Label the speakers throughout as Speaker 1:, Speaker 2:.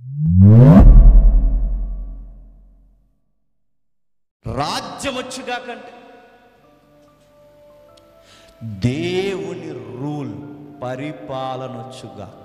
Speaker 1: రాజ్యం వచ్చుగాకంటే దేవుని రూల్ పరిపాలన వచ్చుగాక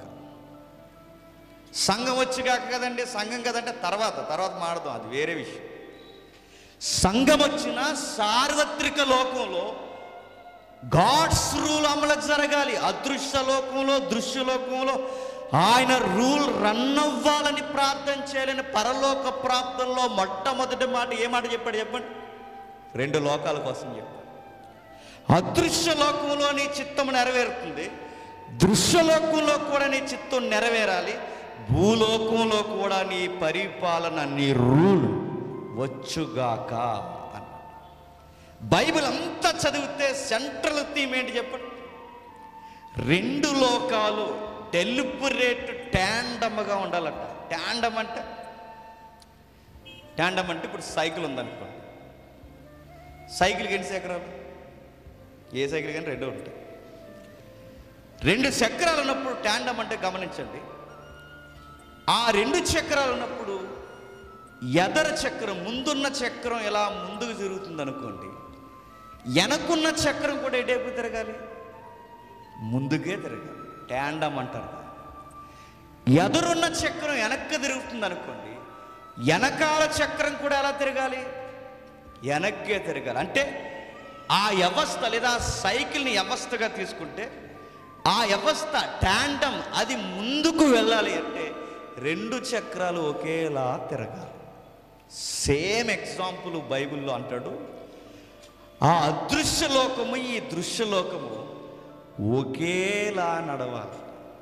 Speaker 1: సంఘం వచ్చుగాక కదండి సంఘం కదంటే తర్వాత తర్వాత మాడదాం అది వేరే విషయం సంఘం వచ్చిన సార్వత్రిక లోకంలో గాడ్స్ రూల్ అమలు జరగాలి అదృశ్య లోకంలో దృశ్య లోకంలో ఆయన రూల్ రన్ అవ్వాలని ప్రార్థన చేయాలని పరలోక ప్రాప్తంలో మొట్టమొదటి మాట ఏ మాట చెప్పాడు చెప్పండి రెండు లోకాల కోసం చెప్పాడు అదృశ్య లోకంలో నీ చిత్తం నెరవేరుతుంది దృశ్యలోకంలో కూడా నీ చిత్తం నెరవేరాలి భూలోకంలో కూడా నీ పరిపాలన నీ రూల్ వచ్చుగాక అన్నాడు బైబిల్ అంతా చదివితే సెంట్రల్ థీమ్ ఏంటి చెప్పండి రెండు లోకాలు డెలిబరేట్ ట్యాండమ్గా ఉండాలట ట్యాండమ్ అంటే ట్యాండమ్ అంటే ఇప్పుడు సైకిల్ ఉందనుకోండి సైకిల్కి ఎన్ని చక్రాలు ఏ సైకిల్ కానీ రెండు ఉంటాయి రెండు చక్రాలు ఉన్నప్పుడు ట్యాండమ్ అంటే గమనించండి ఆ రెండు చక్రాలు ఉన్నప్పుడు ఎదర చక్రం ముందున్న చక్రం ఎలా ముందుకు తిరుగుతుంది అనుకోండి వెనకున్న చక్రం కూడా ఎటేపు తిరగాలి ముందుకే తిరగాలి ట్యాండమ్ అంటారు ఎదురున్న చక్రం వెనక్కి తిరుగుతుంది అనుకోండి వెనకాల చక్రం కూడా ఎలా తిరగాలి వెనక్కే తిరగాలి అంటే ఆ వ్యవస్థ లేదా ఆ సైకిల్ని వ్యవస్థగా తీసుకుంటే ఆ వ్యవస్థ ట్యాండమ్ అది ముందుకు వెళ్ళాలి అంటే రెండు చక్రాలు ఒకేలా తిరగాలి సేమ్ ఎగ్జాంపుల్ బైబిల్లో అంటాడు ఆ అదృశ్య లోకము ఈ దృశ్యలోకము ఒకేలా నడవాలి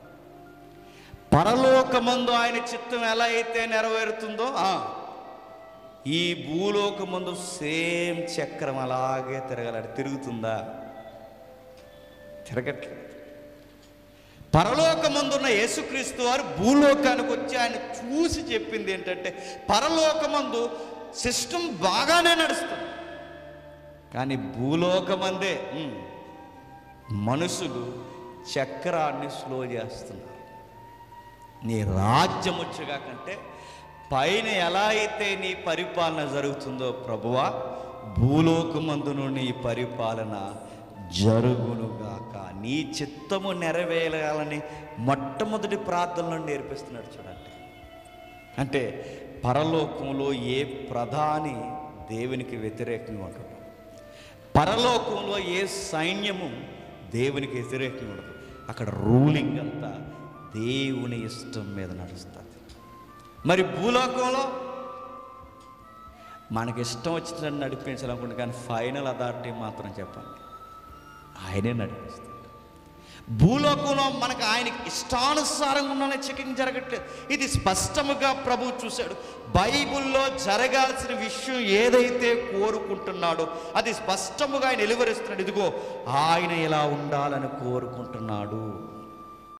Speaker 1: పరలోకమందు ఆయన చిత్తం ఎలా అయితే నెరవేరుతుందో ఆ, ఈ భూలోకమందు సేమ్ చక్రం అలాగే తిరగలడు తిరుగుతుందా తిరగట్లేదు పరలోకమందున్న యేసుక్రీస్తు వారు భూలోకానికి వచ్చి ఆయన చూసి చెప్పింది ఏంటంటే పరలోకమందు సిస్టమ్ బాగానే నడుస్తుంది కానీ భూలోకమందే ఉమ్, మనుషులు చక్రాన్ని స్లో చేస్తున్నారు నీ రాజ్యం వచ్చుగా కంటే పైన ఎలా అయితే నీ పరిపాలన జరుగుతుందో ప్రభువా భూలోకమందును నీ పరిపాలన జరుగునుగాక నీ చిత్తము నెరవేరాలని మొట్టమొదటి ప్రార్థనలో నేర్పిస్తున్నాడు చూడండి అంటే పరలోకంలో ఏ ప్రధాని దేవునికి వ్యతిరేకంగా ఉండదు పరలోకంలో ఏ సైన్యము దేవునికి వ్యతిరేకంగా ఉండదు అక్కడ రూలింగ్ అంతా దేవుని ఇష్టం మీద నడుస్తుంది మరి భూలోకంలో మనకి ఇష్టం వచ్చినట్టు నడిపించాలనుకుంటే కానీ ఫైనల్ అథారిటీ మాత్రం చెప్పండి ఆయనే నడిపిస్తాడు భూలోకంలో మనకు ఆయనకి ఇష్టానుసారంగా ఉన్న చెకింగ్ జరగట్లేదు ఇది స్పష్టముగా ప్రభు చూశాడు బైబిల్లో జరగాల్సిన విషయం ఏదైతే కోరుకుంటున్నాడో అది స్పష్టముగా ఆయన వెలువరిస్తున్నాడు ఇదిగో ఆయన ఇలా ఉండాలని కోరుకుంటున్నాడు